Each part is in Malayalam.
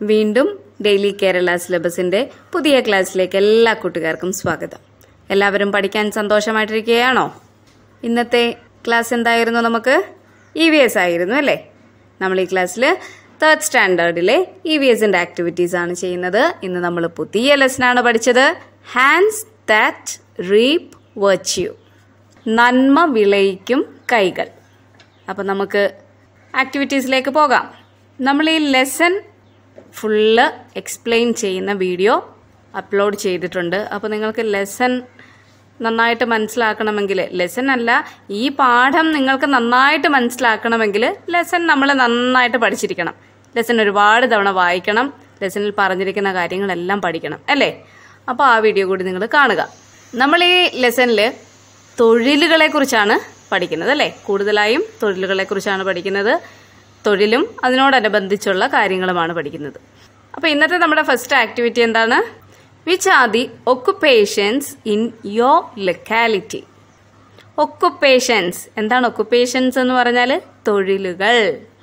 വീണ്ടും ഡെയിലി കേരള സിലബസിന്റെ പുതിയ ക്ലാസ്സിലേക്ക് എല്ലാ കൂട്ടുകാർക്കും സ്വാഗതം എല്ലാവരും പഠിക്കാൻ സന്തോഷമായിട്ടിരിക്കുകയാണോ ഇന്നത്തെ ക്ലാസ് എന്തായിരുന്നു നമുക്ക് ഇ വി എസ് ആയിരുന്നു അല്ലേ നമ്മൾ ഈ ക്ലാസ്സിൽ തേർഡ് സ്റ്റാൻഡേർഡിലെ ഇ വി എസിന്റെ ആക്ടിവിറ്റീസ് ആണ് ചെയ്യുന്നത് ഇന്ന് നമ്മൾ പുതിയ ലെസനാണ് പഠിച്ചത് ഹാൻഡ്സ് ദാറ്റ് റീപ്പ് വെർച്യൂ നന്മ വിളയിക്കും കൈകൾ അപ്പം നമുക്ക് ആക്ടിവിറ്റീസിലേക്ക് പോകാം നമ്മൾ ഈ ലെസൺ ഫുള്ള് എക്സ്പ്ലെയിൻ ചെയ്യുന്ന വീഡിയോ അപ്ലോഡ് ചെയ്തിട്ടുണ്ട് അപ്പോൾ നിങ്ങൾക്ക് ലെസൺ നന്നായിട്ട് മനസ്സിലാക്കണമെങ്കിൽ ലെസൺ അല്ല ഈ പാഠം നിങ്ങൾക്ക് നന്നായിട്ട് മനസ്സിലാക്കണമെങ്കിൽ ലെസൺ നമ്മൾ നന്നായിട്ട് പഠിച്ചിരിക്കണം ലെസൺ ഒരുപാട് തവണ വായിക്കണം ലെസണിൽ പറഞ്ഞിരിക്കുന്ന കാര്യങ്ങളെല്ലാം പഠിക്കണം അല്ലേ അപ്പോൾ ആ വീഡിയോ കൂടി നിങ്ങൾ കാണുക നമ്മൾ ഈ ലെസണിൽ തൊഴിലുകളെ കുറിച്ചാണ് പഠിക്കുന്നത് അല്ലേ കൂടുതലായും തൊഴിലുകളെ കുറിച്ചാണ് പഠിക്കുന്നത് തൊഴിലും അതിനോടനുബന്ധിച്ചുള്ള കാര്യങ്ങളുമാണ് പഠിക്കുന്നത് അപ്പോൾ ഇന്നത്തെ നമ്മുടെ ഫസ്റ്റ് ആക്ടിവിറ്റി എന്താണ് which are the occupations in your locality occupations എന്താണ് ഒക്കുപ്പേഷൻസ് എന്ന് പറഞ്ഞാൽ തൊഴിലുകൾ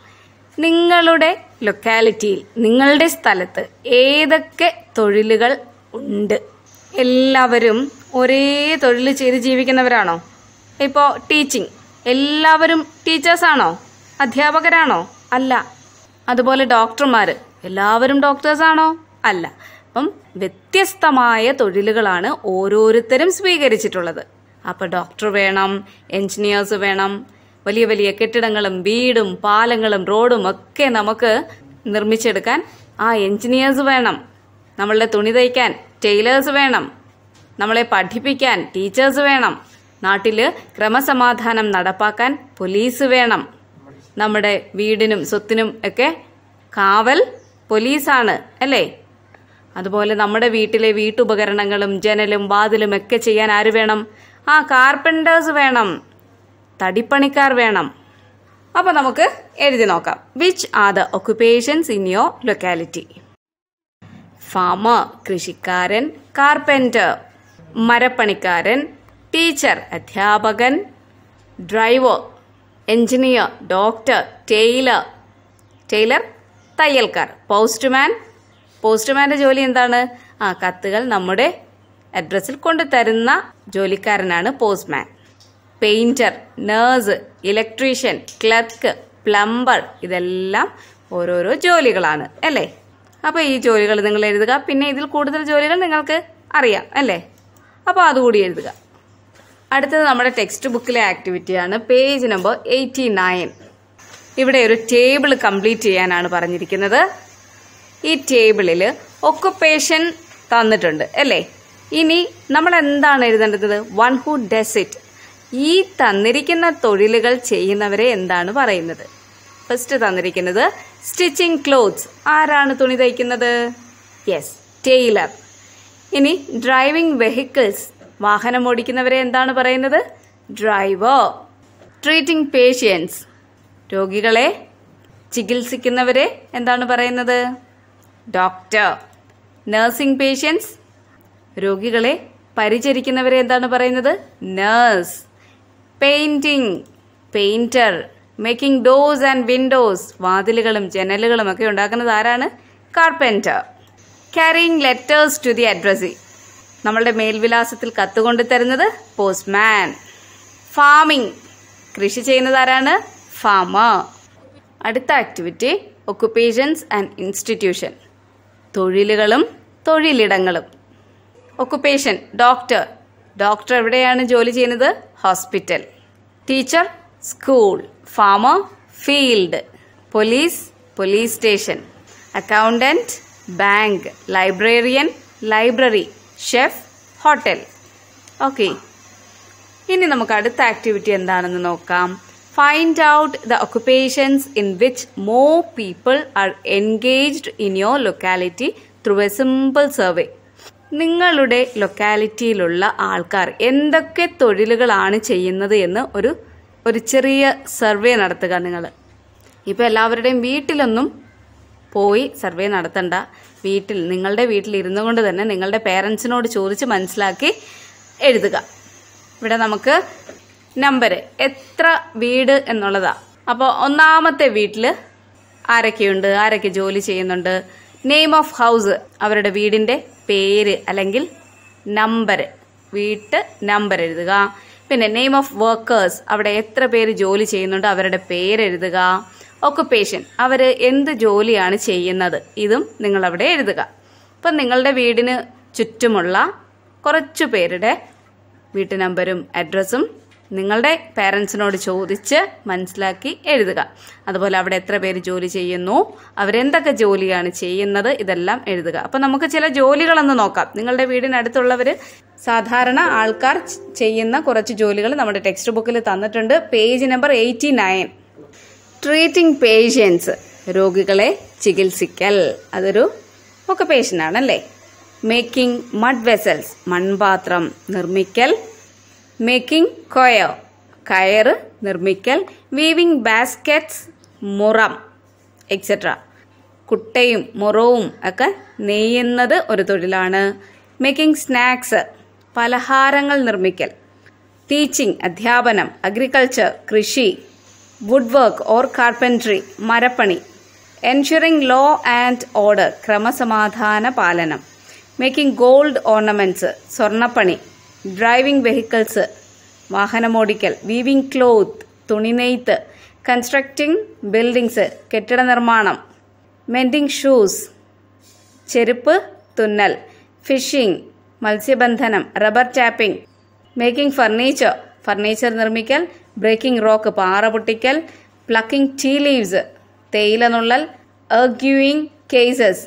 നിങ്ങളുടെ ലൊക്കാലിറ്റിയിൽ നിങ്ങളുടെ സ്ഥലത്ത് ഏതൊക്കെ തൊഴിലുകൾ ഉണ്ട് എല്ലാവരും ഒരേ തൊഴിൽ ചെയ്ത് ജീവിക്കുന്നവരാണോ ഇപ്പോൾ ടീച്ചിങ് എല്ലാവരും ടീച്ചേഴ്സാണോ അധ്യാപകരാണോ അല്ല അതുപോലെ ഡോക്ടർമാർ എല്ലാവരും ഡോക്ടേഴ്സാണോ അല്ല അപ്പം വ്യത്യസ്തമായ തൊഴിലുകളാണ് ഓരോരുത്തരും സ്വീകരിച്ചിട്ടുള്ളത് അപ്പോൾ ഡോക്ടർ വേണം എഞ്ചിനീയേഴ്സ് വേണം വലിയ വലിയ കെട്ടിടങ്ങളും വീടും പാലങ്ങളും റോഡും ഒക്കെ നമുക്ക് നിർമ്മിച്ചെടുക്കാൻ ആ എഞ്ചിനീയേഴ്സ് വേണം നമ്മളുടെ തുണി തയ്ക്കാൻ ടൈലേഴ്സ് വേണം നമ്മളെ പഠിപ്പിക്കാൻ ടീച്ചേഴ്സ് വേണം നാട്ടിൽ ക്രമസമാധാനം നടപ്പാക്കാൻ പോലീസ് വേണം നമ്മുടെ വീടിനും സ്വത്തിനും ഒക്കെ കാവൽ പോലീസാണ് അല്ലേ അതുപോലെ നമ്മുടെ വീട്ടിലെ വീട്ടുപകരണങ്ങളും ജനലും വാതിലും ഒക്കെ ചെയ്യാൻ ആര് വേണം ആ കാർപ്പൻറ്റേഴ്സ് വേണം തടിപ്പണിക്കാർ വേണം അപ്പോൾ നമുക്ക് എഴുതി നോക്കാം which are the occupations in your locality farmer കൃഷിക്കാരൻ കാർപ്പൻറ്റർ മരപ്പണിക്കാരൻ ടീച്ചർ അധ്യാപകൻ driver engineer doctor tailor tailor തയ്യൽക്കാർ പോസ്റ്റ്മാൻ പോസ്റ്റ്മാൻ്റെ ജോലി എന്താണ് ആ കത്തുകൾ നമ്മുടെ അഡ്രസ്സിൽ കൊണ്ടുതരുന്ന ജോലിക്കാരനാണ് postman painter nurse electrician clerk plumber ഇതെല്ലാം ഓരോരോ ജോലികളാണ് അല്ലേ അപ്പോൾ ഈ ജോലികൾ നിങ്ങൾ എഴുതുക പിന്നെ ഇതിൽ കൂടുതൽ ജോലികൾ നിങ്ങൾക്ക് അറിയാം അല്ലേ അപ്പോൾ അതുകൂടി എഴുതുക അടുത്തത് നമ്മുടെ ടെക്സ്റ്റ് ബുക്കിലെ ആക്ടിവിറ്റിയാണ് പേജ് നമ്പർ എയ്റ്റി നയൻ ഇവിടെ ഒരു ടേബിൾ കംപ്ലീറ്റ് ചെയ്യാനാണ് പറഞ്ഞിരിക്കുന്നത് ഈ ടേബിളിൽ ഒക്കുപ്പേഷൻ തന്നിട്ടുണ്ട് അല്ലേ ഇനി നമ്മൾ എന്താണ് എഴുതേണ്ടത് വൺ ഹു ഡസ് ഇറ്റ് ഈ തന്നിരിക്കുന്ന തൊഴിലുകൾ ചെയ്യുന്നവരെ എന്താണ് പറയുന്നത് ഫസ്റ്റ് തന്നിരിക്കുന്നത് സ്റ്റിച്ചിങ് ക്ലോത്ത്സ് ആരാണ് തുണി തയ്ക്കുന്നത് യെസ് ടൈലർ ഇനി ഡ്രൈവിംഗ് വെഹിക്കിൾസ് വാഹനം ഓടിക്കുന്നവരെ എന്താണ് പറയുന്നത് ഡ്രൈവർ ട്രീറ്റിംഗ് പേഷ്യൻസ് രോഗികളെ ചികിത്സിക്കുന്നവരെ എന്താണ് പറയുന്നത് ഡോക്ടർ നഴ്സിംഗ് പേഷ്യൻസ് രോഗികളെ പരിചരിക്കുന്നവരെ എന്താണ് പറയുന്നത് nurse painting painter making doors and windows വാതിലുകളും ജനലുകളും ഒക്കെ ഉണ്ടാക്കുന്നത് ആരാണ് carpenter carrying letters to the addressee നമ്മളുടെ മേൽവിലാസത്തിൽ കത്തുകൊണ്ട് തരുന്നത് പോസ്റ്റ്മാൻ ഫാമിംഗ് കൃഷി ചെയ്യുന്നത് ആരാണ് ഫാമർ അടുത്ത ആക്ടിവിറ്റി ഒക്കുപ്പേഷൻസ് ആൻഡ് ഇൻസ്റ്റിറ്റ്യൂഷൻ തൊഴിലുകളും തൊഴിലിടങ്ങളും ഒക്കുപ്പേഷൻ ഡോക്ടർ ഡോക്ടർ എവിടെയാണ് ജോലി ചെയ്യുന്നത് hospital teacher school farmer field police police station accountant bank librarian library chef hotel okay ഇനി നമുക്ക് അടുത്ത ആക്ടിവിറ്റി എന്താണെന്ന് നോക്കാം find out the occupations in which more people are engaged in your locality through a simple survey നിങ്ങളുടെ ലൊക്കാലിറ്റിയിലുള്ള ആൾക്കാർ എന്തൊക്കെ തൊഴിലുകളാണ് ചെയ്യുന്നത് എന്ന് ഒരു ഒരു ചെറിയ സർവേ നടത്തുക നിങ്ങൾ ഇപ്പോൾ എല്ലാവരുടെയും വീട്ടിലൊന്നും പോയി സർവേ നടത്തണ്ട വീട്ടിൽ നിങ്ങളുടെ വീട്ടിൽ ഇരുന്നു കൊണ്ട് തന്നെ നിങ്ങളുടെ പേരൻസിനോട് ചോദിച്ച് മനസ്സിലാക്കി എഴുതുക ഇവിടെ നമുക്ക് നമ്പർ എത്ര വീട് എന്നുള്ളതാ അപ്പോൾ ഒന്നാമത്തെ വീട്ടിൽ ആരൊക്കെയുണ്ട് ആരൊക്കെ ജോലി ചെയ്യുന്നുണ്ട് നെയിം ഓഫ് ഹൗസ് അവരുടെ വീടിന്റെ പേര് അല്ലെങ്കിൽ നമ്പർ വീട്ട് നമ്പർ എഴുതുക പിന്നെ നെയിം ഓഫ് വർക്കേഴ്സ് അവിടെ എത്ര പേര് ജോലി ചെയ്യുന്നുണ്ട് അവരുടെ പേര് എഴുതുക ഒക്കുപ്പേഷൻ അവർ എന്ത് ജോലിയാണ് ചെയ്യുന്നത് ഇതും നിങ്ങൾ അവിടെ എഴുതുക അപ്പം നിങ്ങളുടെ വീടിന് ചുറ്റുമുള്ള കുറച്ചു പേരുടെ വീട്ടു നമ്പരും അഡ്രസ്സും നിങ്ങളുടെ പേരൻസിനോട് ചോദിച്ച് മനസ്സിലാക്കി എഴുതുക അതുപോലെ അവിടെ എത്ര പേര് ജോലി ചെയ്യുന്നു അവരെന്തൊക്കെ ജോലിയാണ് ചെയ്യുന്നത് ഇതെല്ലാം എഴുതുക അപ്പം നമുക്ക് ചില ജോലികളൊന്ന് നോക്കാം നിങ്ങളുടെ വീടിനടുത്തുള്ളവർ സാധാരണ ആൾക്കാർ ചെയ്യുന്ന കുറച്ച് ജോലികൾ നമ്മുടെ ടെക്സ്റ്റ് ബുക്കിൽ തന്നിട്ടുണ്ട് page number eighty nine treating patients രോഗികളെ ചികിത്സിക്കൽ അതൊരു ഒക്കപ്പേഷനാണല്ലേ മേക്കിംഗ് മഡ് വെസൽസ് മൺപാത്രം നിർമ്മിക്കൽ മേക്കിംഗ് കൊയർ കയറ് നിർമ്മിക്കൽ വീവിംഗ് ബാസ്ക്കറ്റ്സ് മുറം എക്സെട്ര കുട്ടയും മുറവും ഒക്കെ നെയ്യുന്നത് ഒരു തൊഴിലാണ് മേക്കിംഗ് സ്നാക്സ് പലഹാരങ്ങൾ നിർമ്മിക്കൽ ടീച്ചിങ് അധ്യാപനം അഗ്രികൾച്ചർ കൃഷി വുഡ് വർക്ക് ഓർ കാർപ്പൻട്രി മരപ്പണി എൻഷുറിംഗ് ലോ ആൻഡ് ഓർഡർ ക്രമസമാധാന പാലനം മേക്കിംഗ് ഗോൾഡ് ഓർണമെന്റ്സ് സ്വർണ്ണപ്പണി ഡ്രൈവിംഗ് വെഹിക്കിൾസ് വാഹനമോടിക്കൽ വീവിംഗ് ക്ലോത്ത് തുണിനെയ്ത്ത് കൺസ്ട്രക്റ്റിംഗ് ബിൽഡിംഗ്സ് കെട്ടിട നിർമ്മാണം മെൻഡിംഗ് ഷൂസ് ചെരുപ്പ് തുന്നൽ ഫിഷിംഗ് മത്സ്യബന്ധനം rubber tapping making furniture furniture നിർമ്മിക്കൽ ബ്രേക്കിംഗ് റോക്ക് പാറ പൊട്ടിക്കൽ പ്ലക്കിംഗ് ടീ ലീവ്സ് തേയില നുള്ളൽ എർഗ്യൂയിങ് കേസസ്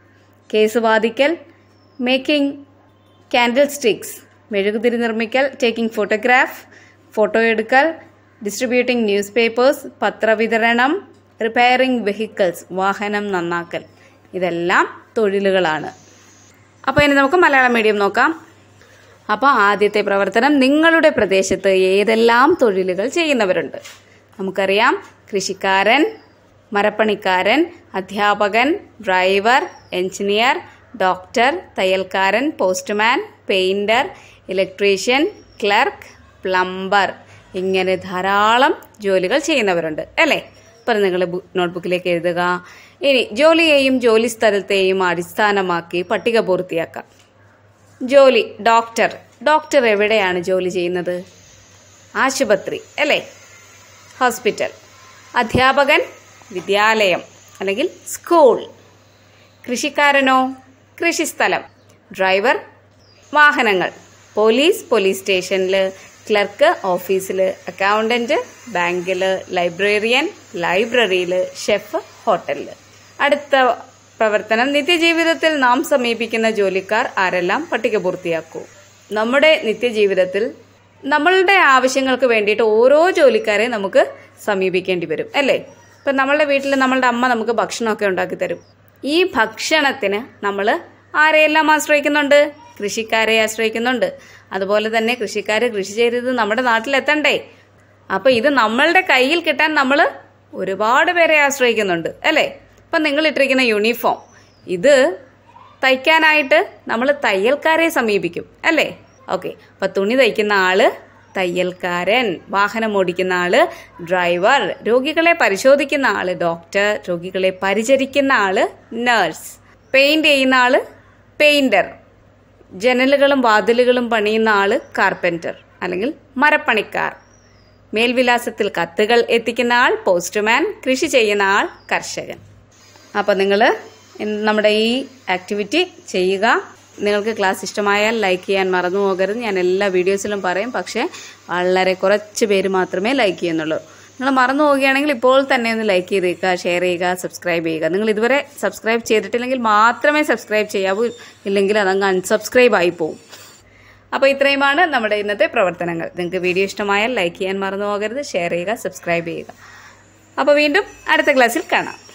കേസ് വാദിക്കൽ മേക്കിംഗ് കാൻഡിൽ സ്റ്റിക്സ് മെഴുകുതിരി നിർമ്മിക്കൽ ടേക്കിംഗ് ഫോട്ടോഗ്രാഫ് ഫോട്ടോ എടുക്കൽ ഡിസ്ട്രിബ്യൂട്ടിംഗ് ന്യൂസ് പേപ്പേഴ്സ് പത്രവിതരണം റിപ്പയറിംഗ് വെഹിക്കിൾസ് വാഹനം നന്നാക്കൽ ഇതെല്ലാം തൊഴിലുകളാണ് അപ്പോൾ ഇനി നമുക്ക് മലയാളം മീഡിയം നോക്കാം അപ്പോൾ ആദ്യത്തെ പ്രവർത്തനം നിങ്ങളുടെ പ്രദേശത്ത് ഏതെല്ലാം തൊഴിലുകൾ ചെയ്യുന്നവരുണ്ട് നമുക്കറിയാം കൃഷിക്കാരൻ മരപ്പണിക്കാരൻ അധ്യാപകൻ ഡ്രൈവർ എഞ്ചിനീയർ ഡോക്ടർ തയ്യൽക്കാരൻ postman painter electrician clerk plumber ഇങ്ങനെ ധാരാളം ജോലികൾ ചെയ്യുന്നവരുണ്ട് അല്ലേ അപ്പം നിങ്ങൾ നോട്ട്ബുക്കിലേക്ക് എഴുതുക ഇനി ജോലിയെയും ജോലി സ്ഥലത്തെയും അടിസ്ഥാനമാക്കി പട്ടിക പൂർത്തിയാക്കാം ജോലി ഡോക്ടർ ഡോക്ടർ എവിടെയാണ് ജോലി ചെയ്യുന്നത് ആശുപത്രി അല്ലേ ഹോസ്പിറ്റൽ അധ്യാപകൻ വിദ്യാലയം അല്ലെങ്കിൽ സ്കൂൾ കൃഷിക്കാരനോ കൃഷിസ്ഥലം ഡ്രൈവർ വാഹനങ്ങൾ പോലീസ് പോലീസ് സ്റ്റേഷനിൽ ക്ലർക്ക് ഓഫീസിൽ അക്കൗണ്ടന്റ് ബാങ്കിൽ ലൈബ്രറിയൻ ലൈബ്രറിയിൽ ഷെഫ് ഹോട്ടലിൽ അടുത്ത പ്രവർത്തനം നിത്യജീവിതത്തിൽ നാം സമീപിക്കുന്ന ജോലിക്കാർ ആരെല്ലാം പട്ടിക പൂർത്തിയാക്കൂ നമ്മുടെ നിത്യജീവിതത്തിൽ നമ്മളുടെ ആവശ്യങ്ങൾക്ക് വേണ്ടിയിട്ട് ഓരോ ജോലിക്കാരെ നമുക്ക് സമീപിക്കേണ്ടി വരും അല്ലേ ഇപ്പം നമ്മളുടെ വീട്ടിൽ നമ്മളുടെ അമ്മ നമുക്ക് ഭക്ഷണമൊക്കെ ഉണ്ടാക്കി തരും ഈ ഭക്ഷണത്തിന് നമ്മൾ ആരെയെല്ലാം ആശ്രയിക്കുന്നുണ്ട് കൃഷിക്കാരെ ആശ്രയിക്കുന്നുണ്ട് അതുപോലെ തന്നെ കൃഷിക്കാർ കൃഷി ചെയ്തത് നമ്മുടെ നാട്ടിലെത്തണ്ടേ അപ്പൊ ഇത് നമ്മളുടെ കയ്യിൽ കിട്ടാൻ നമ്മൾ ഒരുപാട് പേരെ ആശ്രയിക്കുന്നുണ്ട് അല്ലേ ഇപ്പം നിങ്ങൾ ഇട്ടിരിക്കുന്ന യൂണിഫോം ഇത് തയ്ക്കാനായിട്ട് നമ്മൾ തയ്യൽക്കാരെ സമീപിക്കും അല്ലേ ഓക്കെ അപ്പം തുണി തയ്ക്കുന്ന ആള് തയ്യൽക്കാരൻ വാഹനം ഓടിക്കുന്ന ആള് ഡ്രൈവർ രോഗികളെ പരിശോധിക്കുന്ന ആള് ഡോക്ടർ രോഗികളെ പരിചരിക്കുന്ന ആള് നഴ്സ് പെയിന്റ് ചെയ്യുന്ന ആള് പെയിന്റർ ജനലുകളും വാതിലുകളും പണിയുന്ന ആള് കാർപ്പൻറ്റർ അല്ലെങ്കിൽ മരപ്പണിക്കാർ മേൽവിലാസത്തിൽ കത്തുകൾ എത്തിക്കുന്ന ആൾ പോസ്റ്റ്മാൻ കൃഷി ചെയ്യുന്ന ആൾ കർഷകൻ അപ്പോൾ നിങ്ങൾ നമ്മുടെ ഈ ആക്ടിവിറ്റി ചെയ്യുക നിങ്ങൾക്ക് ക്ലാസ് ഇഷ്ടമായാൽ ലൈക്ക് ചെയ്യാൻ മറന്നു പോകരുത് ഞാൻ എല്ലാ വീഡിയോസിലും പറയും പക്ഷേ വളരെ കുറച്ച് പേര് മാത്രമേ ലൈക്ക് ചെയ്യുന്നുള്ളൂ നിങ്ങൾ മറന്നു പോവുകയാണെങ്കിൽ ഇപ്പോൾ തന്നെ ഒന്ന് ലൈക്ക് ചെയ്തേക്കുക ഷെയർ ചെയ്യുക സബ്സ്ക്രൈബ് ചെയ്യുക നിങ്ങൾ ഇതുവരെ സബ്സ്ക്രൈബ് ചെയ്തിട്ടില്ലെങ്കിൽ മാത്രമേ സബ്സ്ക്രൈബ് ചെയ്യാവൂ ഇല്ലെങ്കിൽ അതങ്ങ് അൺസബ്സ്ക്രൈബ് ആയി പോകും അപ്പോൾ ഇത്രയുമാണ് നമ്മുടെ ഇന്നത്തെ പ്രവർത്തനങ്ങൾ നിങ്ങൾക്ക് വീഡിയോ ഇഷ്ടമായാൽ ലൈക്ക് ചെയ്യാൻ മറന്നു പോകരുത് ഷെയർ ചെയ്യുക സബ്സ്ക്രൈബ് ചെയ്യുക അപ്പോൾ വീണ്ടും അടുത്ത ക്ലാസ്സിൽ കാണാം